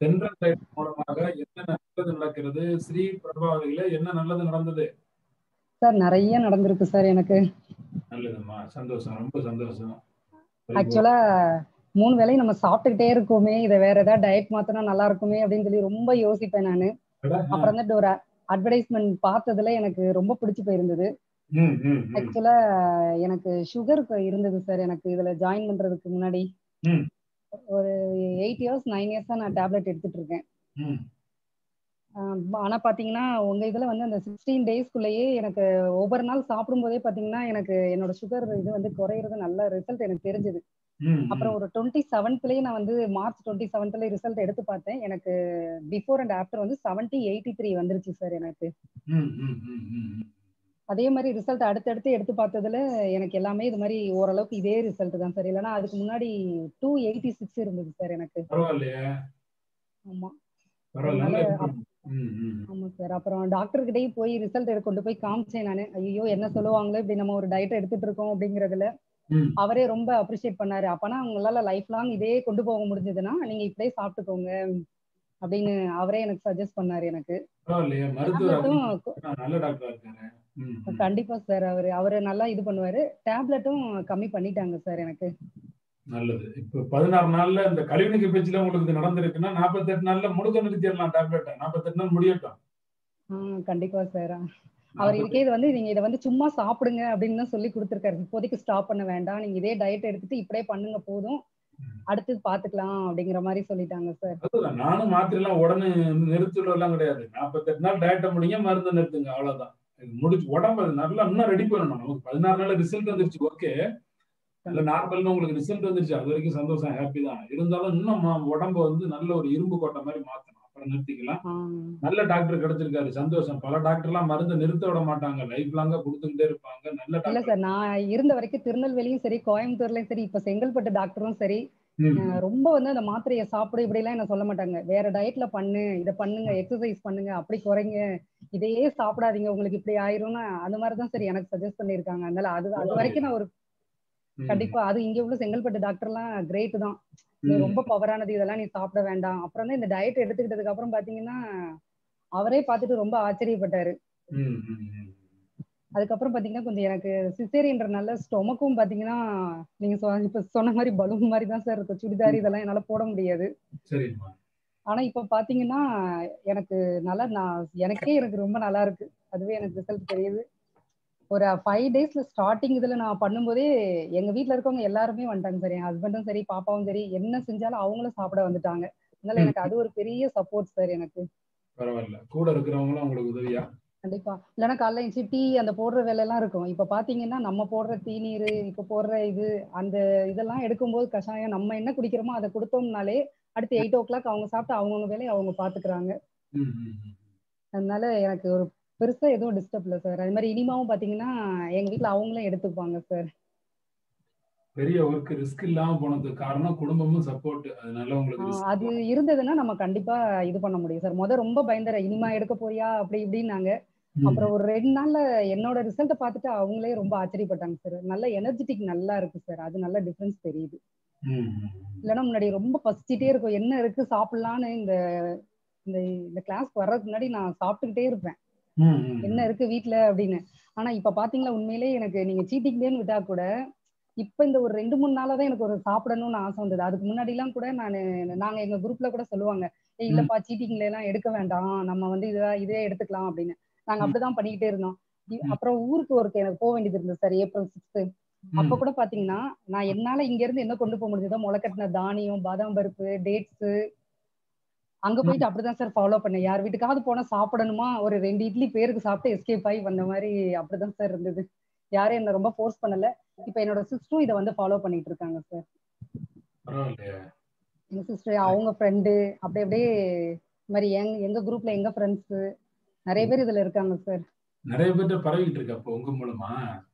தென்றல் லைட் மூலமாக என்ன நல்லது நடக்கிறது ஸ்ரீ பிரபாவதியில என்ன நல்லது நடந்தது சார் நிறைய நடந்திருக்கு சார் எனக்கு நல்லதும்மா சந்தோஷம் ரொம்ப சந்தோஷம் ஆக்சுவலா மூணு வேளையும் நம்ம சாப்பிட்டுக்கிட்டே இருக்கோமே இதை வேற ஏதாவது டயட் மாத்தினா நல்லா இருக்குமே அப்படின்னு சொல்லி ரொம்ப யோசிப்பேன் நானு அப்புறம் வந்துட்டு ஒரு அட்வர்டைஸ்மெண்ட் பார்த்ததுல எனக்கு ரொம்ப பிடிச்சு போயிருந்தது ம், ம், ம். ஆக்சுவலா எனக்கு சுகர் இருந்தது சார் எனக்கு இதுல ஜாயின் பண்றதுக்கு முன்னாடி ம். ஒரு எயிட் இயர்ஸ் நைன் இயர்ஸா நான் டேப்லெட் எடுத்துட்டு இருக்கேன் ம். ஆஹ் ஆனா பாத்தீங்கன்னா உங்க இதுல வந்து அந்த சிக்ஸ்டீன் டேஸ்க்குள்ளேயே எனக்கு ஒவ்வொரு நாள் சாப்பிடும் போதே பாத்தீங்கன்னா எனக்கு என்னோட சுகர் இது வந்து குறையிறது நல்ல ரிசல்ட் எனக்கு தெரிஞ்சது ம், ம். அப்புறம் ஒரு டுவெண்ட்டி செவன்த்லயே நான் வந்து மார்ச் டுவெண்ட்டி செவன்த்ல ரிசல்ட் எடுத்து பார்த்தேன் எனக்கு பிஃபோர் அண்ட் ஆஃப்டர் வந்து செவன்ட்டி எயிட்டி த்ரீ வந்துருச்சு சார் எனக்கு ம், ம், ம், ம், ம். அதே மாதிரி ரிசல்ட் அடுத்தடுத்து எடுத்து பார்த்ததுல எனக்கு எல்லாமே இது மாதிரி ஓரளவுக்கு இதே ரிசல்ட் தான் சார் இல்லைன்னா அதுக்கு முன்னாடி டூ எயிட்டி சிக்ஸ் இருந்தது சார் எனக்கு பரவாயில்லையே ஆமா பரவாயில்ல நல்ல அதனால improvement. ம், ம். ஆமா சார் அப்புறம் டாக்டர் கிட்டயே போய் ரிசல்ட் கொண்டு போய் காமிச்சேன் நானு ஐயோ என்ன சொல்லுவாங்களோ இப்படி நம்ம ஒரு டயட் எடுத்துட்டு இருக்கோம் அப்படிங்கறதுல ம். அவரே ரொம்ப அப்ரிஷியேட் பண்ணாரு அப்பனா உங்களால லைஃப் லாங் இதே கொண்டு போக முடிஞ்சதுன்னா நீங்க இப்படியே சாப்பிட்டுக்கோங்க அப்படின்னு அவரே எனக்கு சஜஸ்ட் பண்ணாரு எனக்கு பரவாயில்லையே மருத்துவர் டேப்லெட்டும் அப்படி- நல்ல டாக்டரா இருக்காரு ம், ம். கண்டிப்பா சார் அவரு அவரு நல்லா இது பண்ணுவாரு டேப்லெட்டும் கம்மி பண்ணிட்டாங்க சார் எனக்கு நல்லது இப்ப பதினாறு நாள்ல இந்த கழிவு நீக்க பேச்சுல உங்களுக்கு இது நடந்திருக்குன்னா நாற்பத்தெட்டு நாள்ல முழுக்க நிறுத்திடலாம் டேப்லெட்டை நாற்பத்தெட்டு நாள் முடியட்டும் ஆஹ் கண்டிப்பா சார் அவர் இதுக்கே இது வந்து நீங்க இதை வந்து சும்மா சாப்பிடுங்க அப்படின்னு தான் சொல்லி கொடுத்துருக்காரு இப்போதைக்கு ஸ்டாப் பண்ண வேண்டாம் நீங்க இதே டயட் எடுத்துட்டு இப்படியே பண்ணுங்க போதும் அடுத்து பாத்துக்கலாம் அப்படிங்கிற மாதிரி சொல்லிட்டாங்க சார் அதுதான் நானும் மாத்திரை எல்லாம் உடனே நிறுத்தல எல்லாம் கிடையாது நாற்பத்தெட்டு நாள் டயட்டை முடிங்க மருந்து நிறுத்துங்க அவ்வளவுதான் இது முடிச்சு உடம்பு அது நல்லா இன்னும் ரெடி பண்ணணும் நமக்கு பதினாறு நாள் ரிசல்ட் வந்துருச்சு ஓகே நல்ல நார்மல்னு உங்களுக்கு ரிசல்ட் வந்துருச்சு அது வரைக்கும் சந்தோஷம் ஹாப்பி தான் இருந்தாலும் இன்னும் ம- உடம்ப வந்து நல்ல ஒரு இரும்பு கோட்டை மாதிரி மாத்தணும் அப்புறம் நிறுத்திக்கலாம் ஆஹ் நல்ல டாக்டர் கிடைச்சிருக்காரு சந்தோஷம் பல டாக்டர் எல்லாம் மருந்து நிறுத்த விட மாட்டாங்க லைஃப் லாங்கா கொடுத்துக்கிட்டே இருப்பாங்க நல்ல இல்ல டாக்டர் சார் நான் இருந்த வரைக்கும் திருநெல்வேலியும் சரி கோயம்புத்தூர்லயும் சரி இப்ப செங்கல்பட்டு டாக்டரும் சரி ம், அஹ் ரொம்ப வந்து அந்த மாத்திரையை சாப்பிடு இப்படி எல்லாம் என்ன சொல்ல மாட்டாங்க வேற டயட்ல பண்ணு இதை பண்ணுங்க எக்ஸசைஸ் பண்ணுங்க அப்படி குறைங்க இதையே சாப்பிடாதீங்க உங்களுக்கு இப்படி ஆயிரும்னு அந்த மாதிரிதான் சரி எனக்கு சஜஸ்ட் பண்ணிருக்காங்க அதனால அது அது வரைக்கும் நான் ஒரு ம், கண்டிப்பா அது இங்க உள்ள செங்கல்பட்டு டாக்டர் எல்லாம் கிரேட் தான் இது ம். ரொம்ப பவரானது இதெல்லாம் நீ சாப்பிட வேண்டாம் அப்புறம் தான் இந்த டயட் எடுத்துக்கிட்டதுக்கு அப்புறம் பாத்தீங்கன்னா அவரே பார்த்துட்டு ரொம்ப ஆச்சரியப்பட்டாரு ம், ம், ம். அதுக்கப்புறம் பாத்தீங்கன்னா கொஞ்சம் எனக்கு சிசேரியன்றனால ஸ்டொமக்கும் பாத்தீங்கன்னா நீங்க சொ- இப்ப சொன்ன மாதிரி பலூன் மாதிரி தான் சார் இருக்கும் சுடிதார் இதெல்லாம் என்னால போட முடியாது சரிம்மா ஆனா இப்ப பாத்தீங்கன்னா எனக்கு நல்லா நான் எனக்கே எனக்கு ரொம்ப நல்லா இருக்கு அதுவே எனக்கு ரிசல்ட் தெரியுது ஒரு ஃபைவ் டேஸ்ல ஸ்டார்டிங் இதுல நான் பண்ணும்போதே எங்க வீட்ல இருக்கவங்க எல்லாருமே வந்துட்டாங்க சார் என் ஹஸ்பண்டும் சரி பாப்பாவும் சரி என்ன செஞ்சாலும் அவங்களும் சாப்பிட வந்துட்டாங்க அதனால ம். எனக்கு அது ஒரு பெரிய சப்போர்ட் சார் எனக்கு பரவாயில்ல கூட இருக்கிறவங்களும் உங்களுக்கு உதவியா கண்டிப்பா இல்லைன்னா காலைல எந்திரிச்சு டீ அந்த போடுற வேலையெல்லாம் இருக்கும் இப்ப பாத்தீங்கன்னா நம்ம போடுற தீநீர் இப்ப போடுற இது அந்த இதெல்லாம் எடுக்கும்போது கஷாயம் நம்ம என்ன குடிக்கிறோமோ அதை கொடுத்தோம்னாலே அடுத்து எயிட் ஓ கிளாக் அவங்க சாப்பிட்டு அவங்கவுங்க வேலையை அவங்க பாத்துக்கிறாங்க ம், ம், ம். அதனால எனக்கு ஒரு பெருசா எதுவும் டிஸ்டர்ப் இல்லை சார் அது மாதிரி இனிமாவும் பாத்தீங்கன்னா எங்க வீட்ல அவங்களும் எடுத்துப்பாங்க சார் பெரிய ஒர்க் ரிஸ்க் இல்லாம போனதுக்கு காரணம் குடும்பமும் சப்போர்ட் அதனால உங்களுக்கு risk அது இருந்ததுன்னா நம்ம கண்டிப்பா இது பண்ண முடியும் சார் முத ரொம்ப பயந்துற இனிமா எடுக்க போறியா அப்படி இப்படின்னாங்க ம், அப்புறம் ஒரு ரெண்டு நாள்ல என்னோட ரிசல்ட்டை பார்த்துட்டு அவங்களே ரொம்ப ஆச்சரியப்பட்டாங்க சார் நல்ல எனர்ஜெட்டிக் நல்லா இருக்கு சார் அது நல்ல டிஃபரன்ஸ் தெரியுது ம், ம், இல்லைன்னா முன்னாடி ரொம்ப பசிச்சிட்டே இருக்கும் என்ன இருக்கு சாப்பிடலான்னு இந்த இந்த இந்த கிளாஸ் வர்றதுக்கு முன்னாடி நான் சாப்பிட்டுக்கிட்டே இருப்பேன் ம், ம், என்ன இருக்கு வீட்ல அப்படின்னு ஆனா இப்ப பாத்தீங்களா உண்மையிலேயே எனக்கு நீங்க சீட்டிங் டேன்னு விட்டா கூட இப்ப இந்த ஒரு ரெண்டு மூணு நாளா தான் எனக்கு ஒரு சாப்பிடணும்னு ஆசை வந்தது அதுக்கு முன்னாடி எல்லாம் கூட நான் நாங்க எங்க குரூப்ல கூட சொல்லுவாங்க ஏய் இல்லப்பா சீட்டிங்ல எல்லாம் எடுக்க வேண்டாம் நம்ம வந்து இதா இதே எடுத்துக்கலாம் அப்படின்னு நாங்க அப்படிதான் பண்ணிக்கிட்டே இருந்தோம் இ- ம். அப்புறம் ஊருக்கு ஒருக்கு எனக்கு போக வேண்டியது இருந்தது சார் ஏப்ரல் சிக்ஸ்த் அப்ப ம், கூட பாத்தீங்கன்னா நான் என்னால இங்க இருந்து என்ன கொண்டு போக முடிஞ்சதோ முளைக்கட்டின தானியம் பாதாம் பருப்பு டேட்ஸ் அங்க போயிட்டு அப்படிதான் சார் ஃபாலோ பண்ணேன் யார் வீட்டுக்காவது போனா சாப்பிடணுமா ஒரு ரெண்டு இட்லி பேருக்கு சாப்பிட்டு எஸ்கேப் ஆகி வந்த மாதிரி அப்படிதான் சார் இருந்தது யாரும் என்ன ரொம்ப ஃபோர்ஸ் பண்ணல இப்ப என்னோட சிஸ்டரும் இதை வந்து ஃபாலோ பண்ணிட்டு இருக்காங்க சார் பரவாயில்லையே எங்க சிஸ்டர் அவங்க ஃப்ரெண்டு அப்படி அப்படியே இந்த மாதிரி எங்க எங்க குரூப்ல எங்க ஃப்ரெண்ட்ஸ் நிறைய பேர் இதுல இருக்காங்க சார் நிறைய பேர்ட்ட பரவிட்டு இருக்கு அப்போ உங்க மூலமா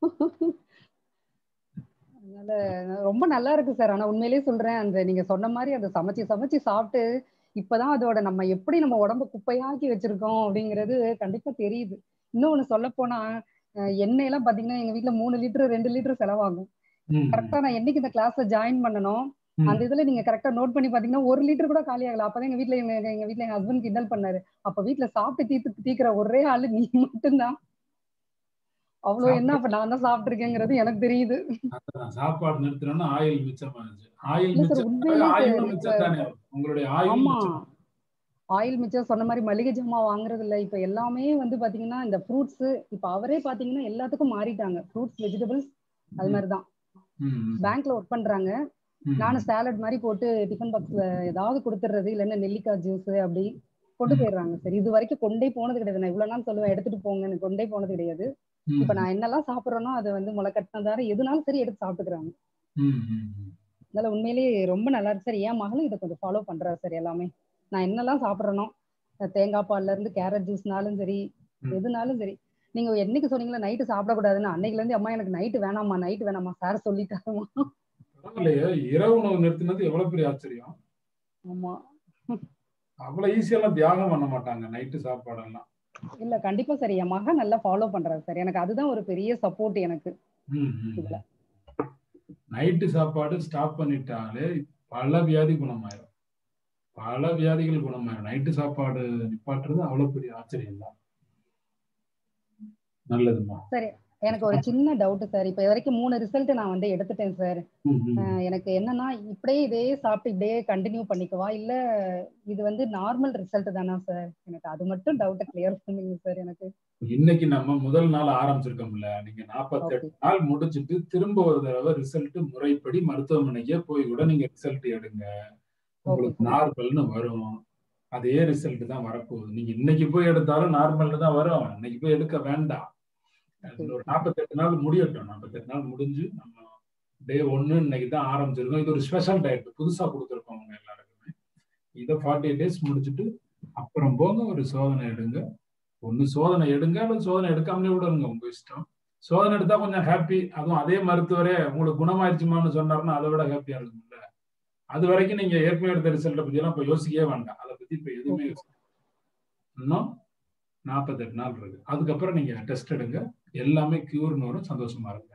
அதனால ரொம்ப நல்லா இருக்கு சார் ஆனா உண்மையிலேயே சொல்றேன் அந்த நீங்க சொன்ன மாதிரி அந்த சமைச்சு சமைச்சு சாப்பிட்டு இப்பதான் அதோட நம்ம எப்படி நம்ம உடம்ப குப்பையாக்கி வச்சிருக்கோம் அப்படிங்கிறது கண்டிப்பா தெரியுது இன்னொன்னு சொல்ல போனா அஹ் எண்ணெய் எல்லாம் பாத்தீங்கன்னா எங்க வீட்ல மூணு லிட்டர் ரெண்டு லிட்டர் செலவாகும் ம், கரெக்டா நான் என்னைக்கு இந்த கிளாஸ்ல ஜாயின் பண்ணனோ ம். அந்த இதுல நீங்க கரெக்டா நோட் பண்ணி பாத்தீங்கன்னா ஒரு லிட்டர் கூட காலி ஆகல அப்பதான் எங்க வீட்ல எங்க எங்க வீட்ல எங்க ஹஸ்பண்ட் கிண்டல் பண்ணாரு அப்ப வீட்ல சாப்பிட்டு தீத்து தீக்கிற ஒரே ஆளு நீ மட்டும்தான் அவ்வளவு என்ன அப்ப நான் தான் சாப்பிட்டிருக்கேங்கிறது எனக்கு தெரியுது அதான் சாப்பாடு நிறுத்தினோம்னா ஆயில் மிச்சமாச்சு ஆயில் இல்ல சார் மிச்சம் உண்மையிலே ஆயில் சார் மிச்சம் தானே உங்களுடைய ஆயில் ஆமா மிச்சம் ஆயில் மிச்சம் சொன்ன மாதிரி மளிகை ஜாமான் வாங்குறது இல்ல இப்ப எல்லாமே வந்து பாத்தீங்கன்னா இந்த ஃப்ரூட்ஸ் இப்ப அவரே பாத்தீங்கன்னா எல்லாத்துக்கும் மாறிட்டாங்க ஃப்ரூட்ஸ் வெஜிடபிள்ஸ் அது ம். மாதிரிதான் ம், ம், பேங்க்ல ஒர்க் பண்றாங்க ம். நானும் சாலட் மாதிரி போட்டு டிஃபன் பாக்ஸ்ல ஏதாவது கொடுத்துறது இல்லைன்னா நெல்லிக்காய் ஜூஸ் அப்படி கொண்டு ம். போயிடுறாங்க சரி இது வரைக்கும் கொண்டே போனது கிடையாது நான் இவ்வளவு நாள் சொல்லுவேன் எடுத்துட்டு போங்கன்னு கொண்டே போனது கிடையாது ம், இப்ப நான் என்னெல்லாம் சாப்பிடுறேனோ அதை வந்து முளைக்கட்டினதார எதுனாலும் சரி எடுத்து சாப்பிட்டுக்கிறாங்க ம், ம், ம். அதனால உண்மையிலேயே ரொம்ப நல்லா இருக்கு சார் என் மகளும் இதை கொஞ்சம் ஃபாலோ பண்றா சார் எல்லாமே நான் என்னெல்லாம் சாப்பிட்றேனோ தேங்காய் பால்ல இருந்து கேரட் ஜூஸ்னாலும் சரி ம். எதுனாலும் சரி நீங்க என்னைக்கு சொன்னீங்களா நைட்டு சாப்பிடக்கூடாதுன்னு அன்னைக்குல இருந்து அம்மா எனக்கு நைட்டு வேணாம்மா நைட்டு வேணாம்மா சார் சொல்லிட்டாருமா பரவாயில்லையே இரவு உணவு நிறுத்தினது எவ்வளவு பெரிய ஆச்சரியம் ஆமா அவ்வளவு ஈஸியெல்லாம் தியாகம் பண்ண மாட்டாங்க நைட்டு சாப்பாடெல்லாம் இல்ல கண்டிப்பா சார் என் மகன் நல்லா ஃபாலோ பண்றாரு சார் எனக்கு அதுதான் ஒரு பெரிய சப்போர்ட் எனக்கு ம், ம், இதுல. ம். நைட்டு சாப்பாடு ஸ்டாப் பண்ணிட்டாலே பல வியாதி குணமாயிரும் பல வியாதிகள் குணமாயிரும் நைட்டு சாப்பாடு நிப்பாட்டுறது அவ்வளவு பெரிய ஆச்சரியம் தான் நல்லதுமா எனக்கு ஒரு சின்ன டவுட் சார் இப்ப இது வரைக்கும் மூணு ரிசல்ட் நான் வந்து எடுத்துட்டேன் சார் ம், ம். எனக்கு என்னன்னா இப்படியே இதே சாப்பிட்டு இப்படியே கண்டினியூ பண்ணிக்கவா இல்ல இது வந்து நார்மல் ரிசல்ட் தானா சார் எனக்கு அது மட்டும் டவுட்டை கிளியர் பண்ணுங்க சார் எனக்கு இன்னைக்கு நம்ம முதல் நாள் ஆரம்பிச்சிருக்கோம்ல நீங்க நாற்பத்தி ஓகே நாள் முடிச்சிட்டு திரும்ப ஒரு தடவை ரிசல்ட் முறைப்படி மருத்துவமனைக்கே போய் கூட நீங்க ரிசல்ட் எடுங்க உங்களுக்கு ஓகே நார்மல்னு வரும் அதே ரிசல்ட் தான் வரப்போகுது நீங்க இன்னைக்கு போய் எடுத்தாலும் நார்மல்னு தான் வரும் இன்னைக்கு போய் எடுக்க வேண்டாம் அது ஒரு நாற்பத்தெட்டு நாள் முடியட்டும் நாற்பத்தெட்டு நாள் முடிஞ்சு நம்ம டே ஒன்னு இன்னைக்கு தான் ஆரம்பிச்சிருக்கோம் இது ஒரு ஸ்பெஷல் டயட் புதுசா கொடுத்துருக்கோம் அவங்க எல்லாருக்குமே இதை ஃபார்ட்டி டேஸ் முடிச்சுட்டு அப்புறம் போங்க ஒரு சோதனை எடுங்க ஒன்னு சோதனை எடுங்க அல்லது சோதனை எடுக்காமலே விடுங்க உங்க இஷ்டம் சோதனை எடுத்தா கொஞ்சம் ஹாப்பி அதுவும் அதே மருத்துவரே உங்களுக்கு குணமாயிருச்சுமான்னு சொன்னாருன்னா அதை விட ஹாப்பியா இருக்கும்ல அது வரைக்கும் நீங்க ஏற்கனவே எடுத்த ரிசல்ட்டை பத்தி எல்லாம் இப்ப யோசிக்கவே வேண்டாம் அதை பத்தி இப்ப எதுவுமே ஓகே யோசிக்க இன்னும் நாற்பத்தெட்டு நாள் இருக்கு அதுக்கப்புறம் நீங்க டெஸ்ட் எடுங்க எல்லாமே கியூர்னு வரும் சந்தோஷமா இருங்க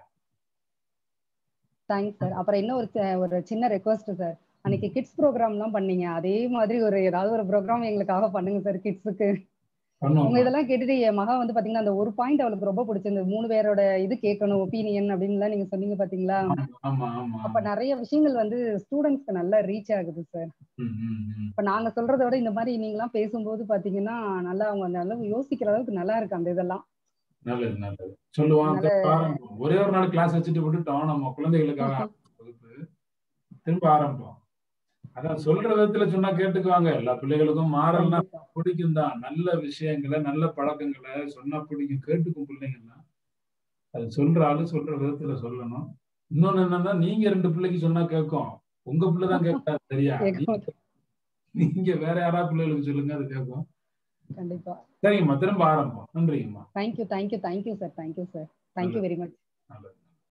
தேங்க்ஸ் சார் அப்புறம் இன்னும் ஒரு சி- ஒரு சின்ன ரெக்வஸ்ட் சார் அன்னைக்கு கிட்ஸ் ப்ரோக்ராம்லாம் பண்ணீங்க அதே மாதிரி ஒரு ஏதாவது ஒரு ப்ரோக்ராம் எங்களுக்காக பண்ணுங்க சார் கிட்ஸுக்கு உங்க பண்ணுவோம் இதெல்லாம் கேட்டுட்டு என் மகா வந்து பாத்தீங்கன்னா அந்த ஒரு பாயிண்ட் அவளுக்கு ரொம்ப பிடிச்சிருந்தது மூணு பேரோட இது கேட்கணும் ஒப்பீனியன் அப்படின்லாம் நீங்க சொன்னீங்க பாத்தீங்களா ஆமா ஆமா ஆமா அப்ப நிறைய விஷயங்கள் வந்து ஸ்டூடெண்ட்ஸ்க்கு நல்லா ரீச் ஆகுது சார் ம், ம், ம். இப்ப நாங்க சொல்றத விட இந்த மாதிரி நீங்களாம் பேசும்போது பாத்தீங்கன்னா நல்லா அவங்க அந்த அளவு யோசிக்கிற அளவுக்கு நல்லா இருக்கு அந்த இதெல்லாம் நல்லது நல்லது சொல்லுவான் அதனால திரும்ப ஆரம்பிப்போம் ஒரே ஒரு நாள் கிளாஸ் வச்சுட்டு விட்டுட்டோம் நம்ம குழந்தைகளுக்காக ஆரம்பிச்ச வகுப்பு திரும்ப ஆரம்பிப்போம் அதான் சொல்ற விதத்துல சொன்னா கேட்டுக்குவாங்க எல்லா பிள்ளைகளுக்கும் மாறல்னா கண்டிப்பா பிடிக்கும் தான் நல்ல விஷயங்களை நல்ல பழக்கங்களை சொன்னா பிடிக்கும் கேட்டுக்கும் பிள்ளைங்கன்னா அது சொல்ற ஆளு சொல்ற விதத்துல சொல்லணும் இன்னொன்னு என்னன்னா நீங்க ரெண்டு பிள்ளைக்கு சொன்னா கேட்கும் உங்க பிள்ளை தான் கேட்காது சரியா கேட்கும் நீங்க நீங்க வேற யாராவது பிள்ளைகளுக்கு சொல்லுங்க அது கேட்கும் கண்டிப்பா சரிங்கம்மா திரும்ப ஆரம்பம் நன்றிங்கம்மா thank you thank you thank you sir thank you sir thank you very much நல்லது